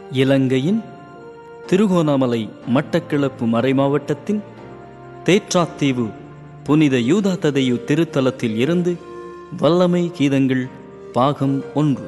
இலங்கையின் திருகோணாமலை மட்டக்கிளப்பு மறைமாவட்டத்தின் தேற்றாத்தீவு புனித யூதா ததையு திருத்தலத்தில் இருந்து வல்லமை கீதங்கள் பாகம் ஒன்று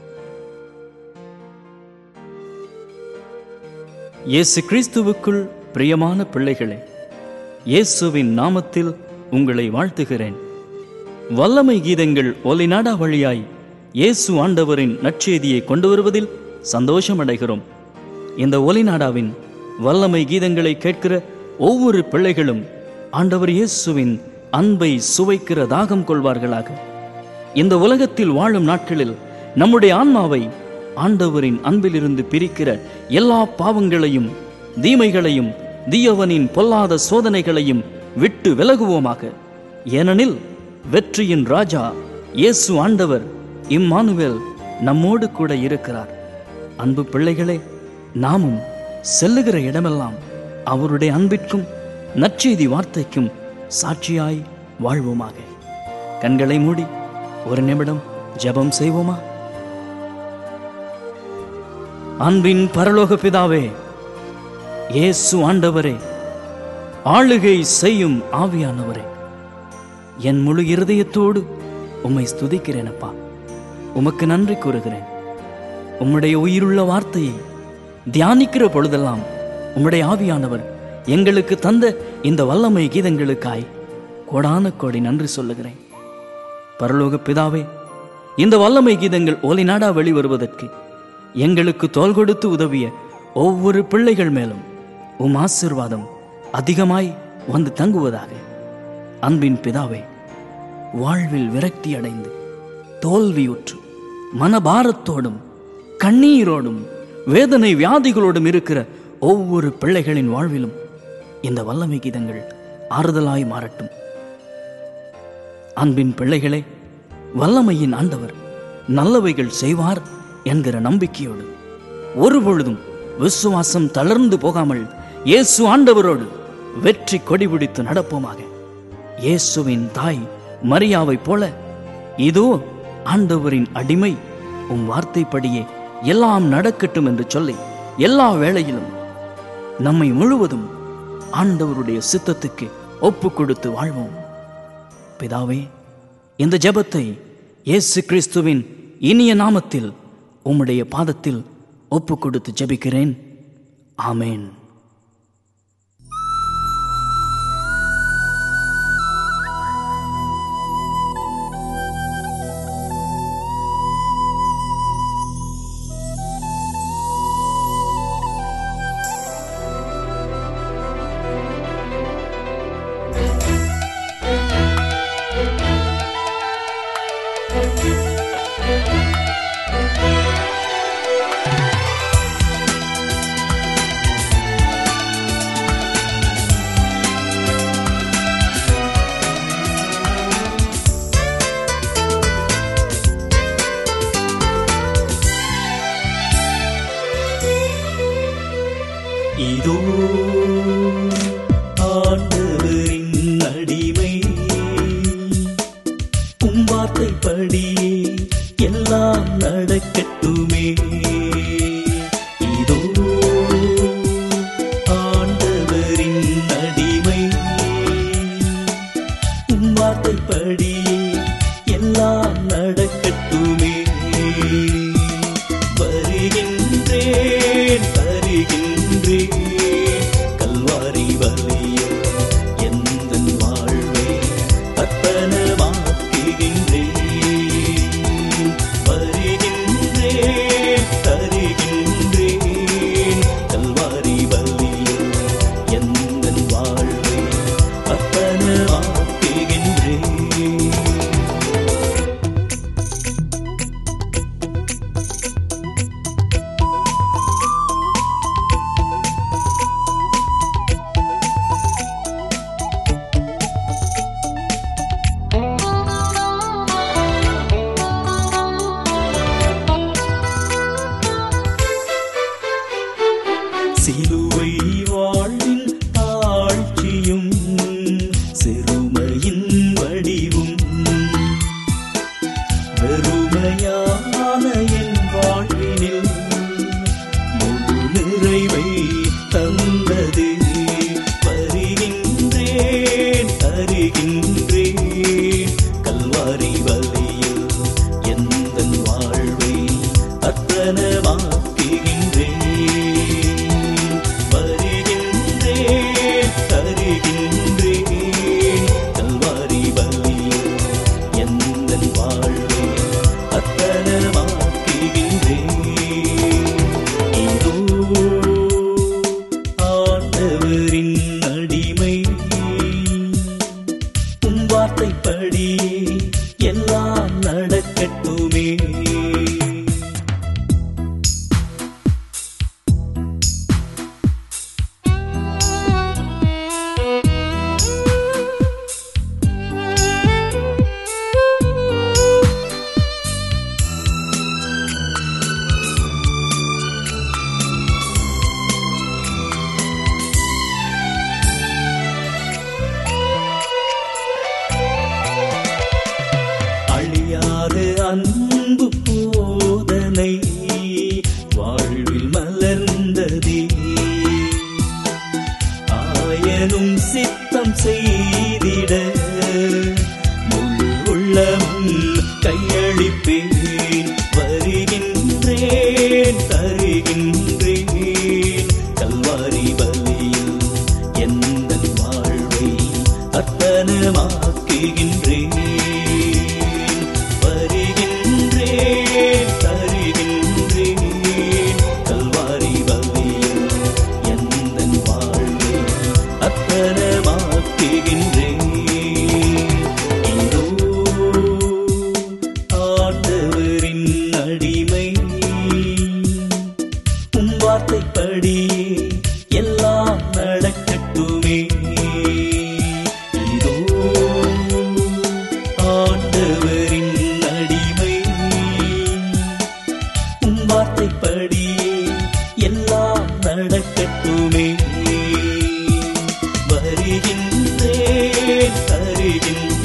இயேசு கிறிஸ்துவுக்குள் பிரியமான பிள்ளைகளே இயேசுவின் நாமத்தில் உங்களை வாழ்த்துகிறேன் வல்லமை கீதங்கள் ஒலிநாடா வழியாய் இயேசு ஆண்டவரின் நற்செய்தியை கொண்டு வருவதில் சந்தோஷமடைகிறோம் இந்த ஒலிநாடாவின் வல்லமை கீதங்களை கேட்கிற ஒவ்வொரு பிள்ளைகளும் ஆண்டவர் இயேசுவின் அன்பை சுவைக்கிற தாகம் கொள்வார்களாக இந்த உலகத்தில் வாழும் நாட்களில் நம்முடைய ஆன்மாவை ஆண்டவரின் அன்பிலிருந்து பிரிக்கிற எல்லா பாவங்களையும் தீமைகளையும் தீயவனின் பொல்லாத சோதனைகளையும் விட்டு விலகுவோமாக ஏனெனில் வெற்றியின் ராஜா இயேசு ஆண்டவர் இம்மானுவேல் நம்மோடு கூட இருக்கிறார் அன்பு பிள்ளைகளே நாமும் செல்லுகிற இடமெல்லாம் அவருடைய அன்பிற்கும் நற்செய்தி வார்த்தைக்கும் சாட்சியாய் வாழ்வோமாக கண்களை மூடி ஒரு நிமிடம் ஜெபம் செய்வோமா அன்பின் பரலோக பிதாவே இயேசு ஆண்டவரே ஆளுகை செய்யும் ஆவியானவரே என் முழு இருதயத்தோடு உம்மை ஸ்துதிக்கிறேன் அப்பா உமக்கு நன்றி கூறுகிறேன் உம்முடைய உயிருள்ள வார்த்தையை தியானிக்கிற பொழுதெல்லாம் உம்முடைய ஆவியானவர் எங்களுக்கு தந்த இந்த வல்லமை கீதங்களுக்காய் கோடான கோடி நன்றி சொல்லுகிறேன் பரலோக பிதாவே இந்த வல்லமை கீதங்கள் ஒலிநாடா வெளிவருவதற்கு எங்களுக்கு தோல் கொடுத்து உதவிய ஒவ்வொரு பிள்ளைகள் மேலும் உம் ஆசிர்வாதம் அதிகமாய் வந்து தங்குவதாக அன்பின் பிதாவே வாழ்வில் விரக்தி அடைந்து தோல்வியுற்று மனபாரத்தோடும் கண்ணீரோடும் வேதனை வியாதிகளோடும் இருக்கிற ஒவ்வொரு பிள்ளைகளின் வாழ்விலும் இந்த வல்லமை கீதங்கள் ஆறுதலாய் மாறட்டும் அன்பின் பிள்ளைகளே வல்லமையின் ஆண்டவர் நல்லவைகள் செய்வார் என்கிற நம்பிக்கையோடு ஒருபொழுதும் விசுவாசம் தளர்ந்து போகாமல் இயேசு ஆண்டவரோடு வெற்றி கொடி பிடித்து நடப்போமாக இயேசுவின் தாய் மரியாவைப் போல இதோ ஆண்டவரின் அடிமை உம் வார்த்தைப்படியே எல்லாம் நடக்கட்டும் என்று சொல்லி எல்லா வேளையிலும் நம்மை முழுவதும் ஆண்டவருடைய சித்தத்துக்கு ஒப்பு கொடுத்து வாழ்வோம் பிதாவே இந்த ஜெபத்தை இயேசு கிறிஸ்துவின் இனிய நாமத்தில் உம்முடைய பாதத்தில் ஒப்பு கொடுத்து ஜெபிக்கிறேன் ஆமேன் Thank வார்த்தைப்படி எல்லாம் நடக்கட்டுமே அழியாத அன்பு போதனை வாழ்வில் மலர்ந்ததே ஆயனும் சித்தம் செய்திட முழு உள்ளமும் கையளிப்பேன் வருகின்றேன் தருகின்றேன் கல்வாரி பலியில் எந்த வாழ்வை அர்ப்பணமாக்குகின்றேன் வருகின்றேன் தருகின்றேன் கல்வாரி பலியில் எந்த வாழ்வை அர்ப்பணமாக்குகின்றேன் இதோ ஆண்டவரின் அடிமை உம் வார்த்தைப்படி எல்லாம் நடக்கட்டுமே இதோ ஆண்டவரின் அடிமை உம் வார்த்தைப்படி எல்லாம் நடக்கட்டுமே வருகின்றேன் தருகின்றேன்